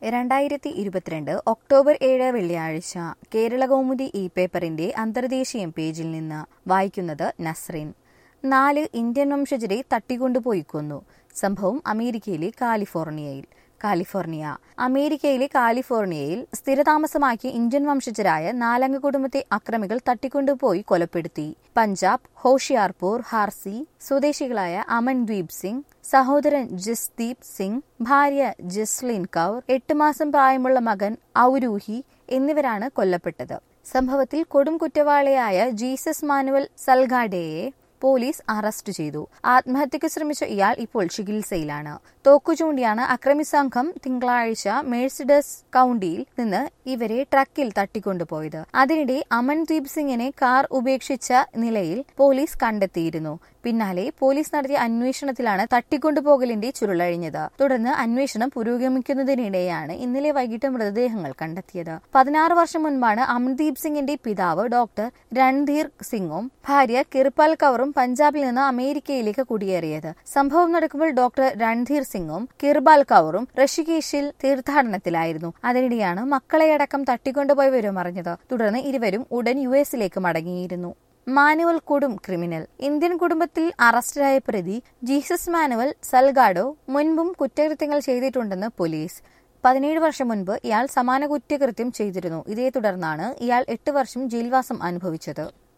രണ്ടായിരത്തി ഇരുപത്തിരണ്ട് ഒക്ടോബർ ഏഴ് വെള്ളിയാഴ്ച കേരളകൗമുദി ഇ പേപ്പറിന്റെ അന്തർദേശീയ പേജിൽ നിന്ന് വായിക്കുന്നത് നസ്രീൻ നാല് ഇന്ത്യൻ വംശജരെ തട്ടിക്കൊണ്ടുപോയി കൊന്നു സംഭവം അമേരിക്കയിലെ കാലിഫോർണിയയിൽ കാലിഫോർണിയ അമേരിക്കയിലെ കാലിഫോർണിയയിൽ സ്ഥിരതാമസമാക്കിയ ഇന്ത്യൻ വംശജരായ നാലംഗ കുടുംബത്തെ അക്രമികൾ തട്ടിക്കൊണ്ടുപോയി കൊലപ്പെടുത്തി പഞ്ചാബ് ഹോഷിയാർപൂർ ഹാർസി സ്വദേശികളായ അമൻദ്വീപ് സിംഗ് സഹോദരൻ ജസ്ദീപ് സിംഗ് ഭാര്യ ജസ്ലിൻ കൗർ എട്ട് മാസം പ്രായമുള്ള മകൻ ഔരൂഹി എന്നിവരാണ് കൊല്ലപ്പെട്ടത് സംഭവത്തിൽ കൊടും കുറ്റവാളിയായ ജീസസ് മാനുവൽ സൽഗാഡയെ പോലീസ് അറസ്റ്റ് ചെയ്തു ആത്മഹത്യക്ക് ശ്രമിച്ച ഇയാൾ ഇപ്പോൾ ചികിത്സയിലാണ് തോക്കു ചൂണ്ടിയാണ് അക്രമി സംഘം തിങ്കളാഴ്ച മേഴ്സിഡസ് കൌണ്ടിയിൽ നിന്ന് ഇവരെ ട്രക്കിൽ തട്ടിക്കൊണ്ടുപോയത് അതിനിടെ അമൻദീപ് സിംഗിനെ കാർ ഉപേക്ഷിച്ച നിലയിൽ പോലീസ് കണ്ടെത്തിയിരുന്നു പിന്നാലെ പോലീസ് നടത്തിയ അന്വേഷണത്തിലാണ് തട്ടിക്കൊണ്ടുപോകലിന്റെ ചുരുളഴിഞ്ഞത് തുടർന്ന് അന്വേഷണം പുരോഗമിക്കുന്നതിനിടെയാണ് ഇന്നലെ വൈകിട്ട് മൃതദേഹങ്ങൾ കണ്ടെത്തിയത് പതിനാറ് വർഷം മുൻപാണ് അമൻദീപ് സിംഗിന്റെ പിതാവ് ഡോക്ടർ രൺധീർ സിംഗും ഭാര്യ കിർപാൽ കൗറും പഞ്ചാബിൽ നിന്ന് അമേരിക്കയിലേക്ക് കുടിയേറിയത് സംഭവം നടക്കുമ്പോൾ ഡോക്ടർ രൺധീർ സിംഗും കിർബാൽ കൗറും ഋഷികേശിൽ തീർത്ഥാടനത്തിലായിരുന്നു അതിനിടെയാണ് മക്കളെയടക്കം തട്ടിക്കൊണ്ടുപോയ വിവരം അറിഞ്ഞത് തുടർന്ന് ഇരുവരും ഉടൻ യു എസിലേക്ക് മടങ്ങിയിരുന്നു മാനുവൽ കൊടും ക്രിമിനൽ ഇന്ത്യൻ കുടുംബത്തിൽ അറസ്റ്റിലായ പ്രതി ജീസസ് മാനുവൽ സൽഗാഡോ മുൻപും കുറ്റകൃത്യങ്ങൾ ചെയ്തിട്ടുണ്ടെന്ന് പോലീസ് പതിനേഴ് വർഷം മുൻപ് ഇയാൾ സമാന കുറ്റകൃത്യം ചെയ്തിരുന്നു ഇതേ തുടർന്നാണ് ഇയാൾ എട്ട് വർഷം ജയിൽവാസം അനുഭവിച്ചത്